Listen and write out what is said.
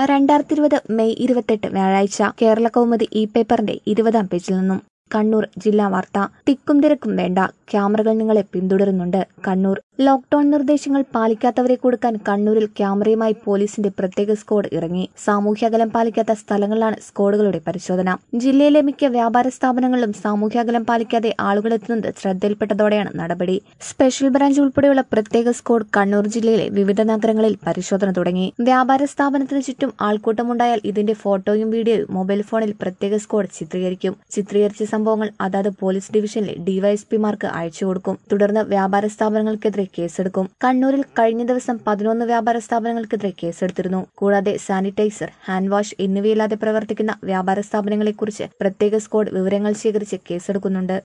രണ്ടായിരത്തി ഇരുപത് മെയ് ഇരുപത്തെട്ട് വ്യാഴാഴ്ച കേരള കൗമുദി ഇ പേപ്പറിന്റെ ഇരുപതാം പേജിൽ നിന്നും കണ്ണൂർ ജില്ലാ വാർത്ത തിക്കും തിരക്കും വേണ്ട ക്യാമറകൾ നിങ്ങളെ പിന്തുടരുന്നുണ്ട് കണ്ണൂർ ലോക്ഡൌൺ നിർദ്ദേശങ്ങൾ പാലിക്കാത്തവരെ കൊടുക്കാൻ കണ്ണൂരിൽ ക്യാമറയുമായി പോലീസിന്റെ പ്രത്യേക സ്ക്വാഡ് ഇറങ്ങി സാമൂഹ്യകലം പാലിക്കാത്ത സ്ഥലങ്ങളിലാണ് സ്ക്വാഡുകളുടെ പരിശോധന ജില്ലയിലെ മിക്ക വ്യാപാര സ്ഥാപനങ്ങളിലും സാമൂഹ്യകലം പാലിക്കാതെ ആളുകൾ എത്തുന്നത് ശ്രദ്ധയിൽപ്പെട്ടതോടെയാണ് നടപടി സ്പെഷ്യൽ ബ്രാഞ്ച് ഉൾപ്പെടെയുള്ള പ്രത്യേക സ്ക്വാഡ് കണ്ണൂർ ജില്ലയിലെ വിവിധ നഗരങ്ങളിൽ പരിശോധന തുടങ്ങി വ്യാപാര സ്ഥാപനത്തിന് ചുറ്റും ആൾക്കൂട്ടമുണ്ടായാൽ ഇതിന്റെ ഫോട്ടോയും വീഡിയോയും മൊബൈൽ ഫോണിൽ പ്രത്യേക സ്ക്വാഡ് ചിത്രീകരിക്കും ചിത്രീകരിച്ച സംഭവങ്ങൾ അതാത് പോലീസ് ഡിവിഷനിലെ ഡിവൈഎസ്പിമാർക്ക് അയച്ചു കൊടുക്കും തുടർന്ന് വ്യാപാര സ്ഥാപനങ്ങൾക്കെതിരെ കേസെടുക്കും കണ്ണൂരിൽ കഴിഞ്ഞ ദിവസം പതിനൊന്ന് വ്യാപാര സ്ഥാപനങ്ങൾക്കെതിരെ കേസെടുത്തിരുന്നു കൂടാതെ സാനിറ്റൈസർ ഹാൻഡ് വാഷ് എന്നിവയില്ലാതെ പ്രവർത്തിക്കുന്ന വ്യാപാര സ്ഥാപനങ്ങളെക്കുറിച്ച് പ്രത്യേക സ്ക്വാഡ് വിവരങ്ങൾ ശേഖരിച്ച് കേസെടുക്കുന്നുണ്ട്